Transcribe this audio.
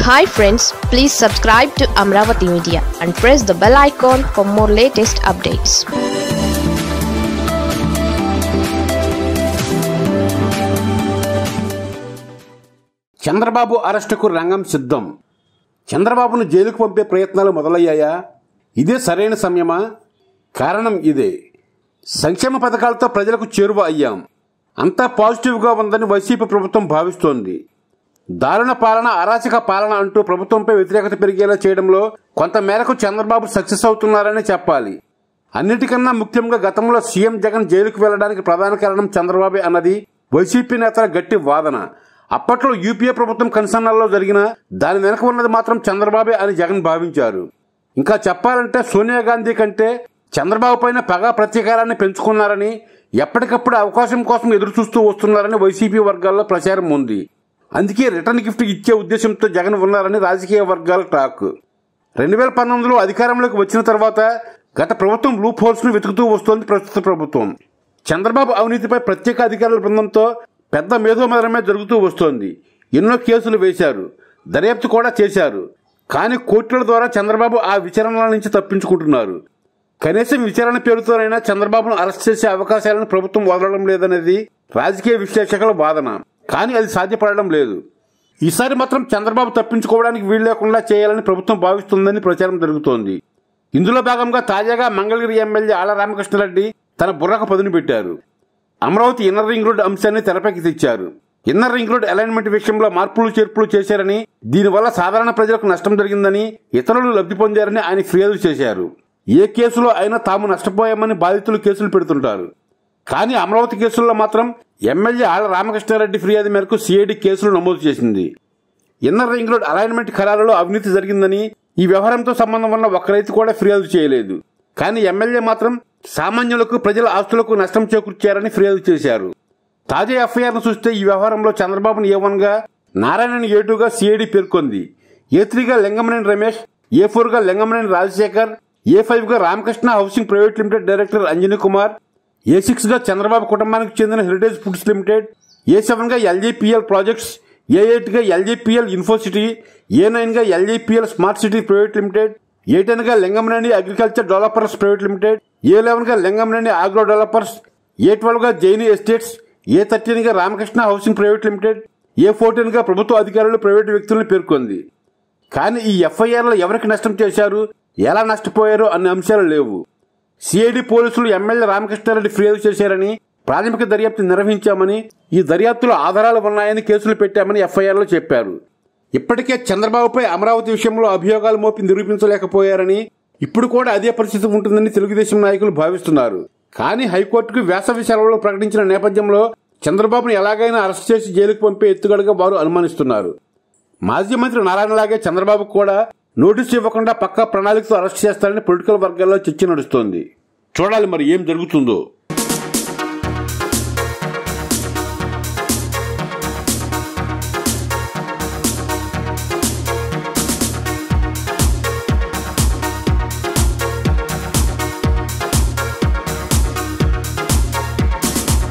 hi friends please subscribe to Amaravati media and press the bell icon for more latest updates Chandrababu అరెస్టుకు రంగం సిద్ధం చంద్రబాబును జైలుకు పంపే ప్రయత్నాలు మొదలయ్యాయా ఇదే సరైన సమయమా కారణం ఇదే సంక్షేమ పథకాలతో ప్రజలకు చేరువ అయ్యాం అంతా పాజిటివ్గా ఉందని వైసీపీ ప్రభుత్వం భావిస్తోంది దారుణ పాలన అరాచక పాలన అంటూ ప్రభుత్వంపై వ్యతిరేకత పెరిగేలా చేయడంలో కొంత మేరకు చంద్రబాబు సక్సెస్ అవుతున్నారని చెప్పాలి అన్నిటికన్నా ముఖ్యంగా గతంలో సీఎం జగన్ జైలుకు వెళ్లడానికి ప్రధాన కారణం చంద్రబాబే అన్నది వైసీపీ నేతల గట్టి వాదన అప్పట్లో యూపీఏ ప్రభుత్వం కన్సర్నాల్లో జరిగిన దాని వెనక ఉన్నది మాత్రం చంద్రబాబే అని జగన్ భావించారు ఇంకా చెప్పాలంటే సోనియా గాంధీ కంటే చంద్రబాబు పైన పగ ప్రతీకారాన్ని పెంచుకున్నారని ఎప్పటికప్పుడు అవకాశం కోసం ఎదురు చూస్తూ వస్తున్నారని వైసీపీ వర్గాల్లో ప్రచారం ఉంది అందుకే రిటర్న్ గిఫ్ట్ ఇచ్చే ఉద్దేశంతో జగన్ ఉన్నారని రాజకీయ వర్గాల టాక్ రెండు వేల పంతొమ్మిదిలో అధికారంలోకి వచ్చిన తర్వాత గత ప్రభుత్వం లూప్ హోల్స్ ను వెతుకుతూ వస్తోంది ప్రస్తుత ప్రభుత్వం చంద్రబాబు అవినీతిపై ప్రత్యేక అధికారుల బృందంతో పెద్ద మేధోమదనమే జరుగుతూ వస్తోంది ఎన్నో కేసులు వేశారు దర్యాప్తు కూడా చేశారు కానీ కోర్టుల ద్వారా చంద్రబాబు ఆ విచారణల నుంచి తప్పించుకుంటున్నారు కనీసం విచారణ పేరుతోనైనా చంద్రబాబును అరెస్ట్ చేసే అవకాశాలను ప్రభుత్వం వదలడం లేదనేది రాజకీయ విశ్లేషకుల వాదన కానీ అది సాధ్యపడడం లేదు ఈసారి మాత్రం చంద్రబాబు తప్పించుకోవడానికి వీలు లేకుండా చేయాలని ప్రభుత్వం భావిస్తుందని ప్రచారం జరుగుతోంది ఇందులో భాగంగా తాజాగా మంగళగిరి ఎమ్మెల్యే ఆళ్ల రామకృష్ణారెడ్డి తన బుర్రకు పదును పెట్టారు అమరావతి ఇన్నర్ రింగ్ రోడ్ అంశాన్ని తెరపైకి తెచ్చారు ఇన్నర్ రింగ్ రోడ్ అలైన్మెంట్ విషయంలో మార్పులు చేర్పులు చేశారని దీనివల్ల సాధారణ ప్రజలకు నష్టం జరిగిందని ఇతరులు లబ్ధి పొందారని ఆయన ఫిర్యాదు చేశారు ఏ కేసులో అయినా తాము నష్టపోయామని బాధితులు కేసులు పెడుతుంటారు కానీ అమరావతి కేసుల్లో మాత్రం ఎమ్మెల్యే ఆళ్ల రామకృష్ణారెడ్డి ఫిర్యాదు మేరకు సిఐడి కేసులు నమోదు చేసింది ఇన్నర్ రింగ్ రోడ్ అలైన్మెంట్ ఖరారులో అవినీతి జరిగిందని ఈ వ్యవహారంతో సంబంధం ఉన్న ఒక్క రైతు కూడా ఫిర్యాదు చేయలేదు కానీ ఎమ్మెల్యే మాత్రం సామాన్యులకు ప్రజల ఆస్తులకు నష్టం చేకూర్చారని ఫిర్యాదు చేశారు తాజా ఎఫ్ఐఆర్ను చూస్తే ఈ వ్యవహారంలో చంద్రబాబును ఏ వన్ గా నారాయణని ఏ టూగా సిఐడి పేర్కొంది ఏ త్రీగా లింగమనేని రమేష్ ఏ ఫోర్ గా లింగమనేని రాజశేఖర్ ఏ ఫైవ్ గా Ramakrishna housing private limited director Anjani Kumar A six గా చంద్రబాబు కుటుంబానికి చెందిన Heritage Foods Limited A seven గా ఎల్జీపీఎల్ ప్రాజెక్ట్స్ ఏ ఎయిట్ గా ఎల్జీపీఎల్ ఇన్ఫోసిటీ ఏ నైన్ గా LGPL smart city private limited A ten గా Lingamaneni agriculture developers private limited A eleven గా Lingamaneni agro developers A twelve గా Jaini estates A thirteen గా Ramakrishna housing private limited A fourteen గా ప్రభుత్వ అధికారులు ప్రైవేటు వ్యక్తులను పేర్కొంది కానీ ఈ ఎఫ్ఐఆర్లో ఎవరికి నష్టం చేశారు ఎలా నష్టపోయారు అనే అంశాలు లేవు సిఐడి పోలీసులు ఎమ్మెల్యే రామకృష్ణారెడ్డి ఫిర్యాదు చేశారని ప్రాథమిక దర్యాప్తు నిర్వహించామని ఈ దర్యాప్తులో ఆధారాలు ఉన్నాయని కేసులు పెట్టామని ఎఫ్ఐఆర్లో చెప్పారు ఇప్పటికే చంద్రబాబుపై అమరావతి విషయంలో అభియోగాలు మోపి నిరూపించలేకపోయారని ఇప్పుడు కూడా అదే పరిస్థితి ఉంటుందని తెలుగుదేశం నాయకులు భావిస్తున్నారు కానీ హైకోర్టుకు వేసవి సెలవులు ప్రకటించిన నేపథ్యంలో చంద్రబాబును ఎలాగైనా అరెస్ట్ చేసి జైలుకు పంపే ఎత్తుగడగా వారు అనుమానిస్తున్నారు మాజీ మంత్రి నారాయణలాగే చంద్రబాబు కూడా నోటీసు ఇవ్వకుండా పక్కా ప్రణాళికతో అరెస్ట్ చేస్తారని పొలిటికల్ వర్గాల్లో చర్చ నడుస్తోంది చూడాలి మరి ఏం జరుగుతుందో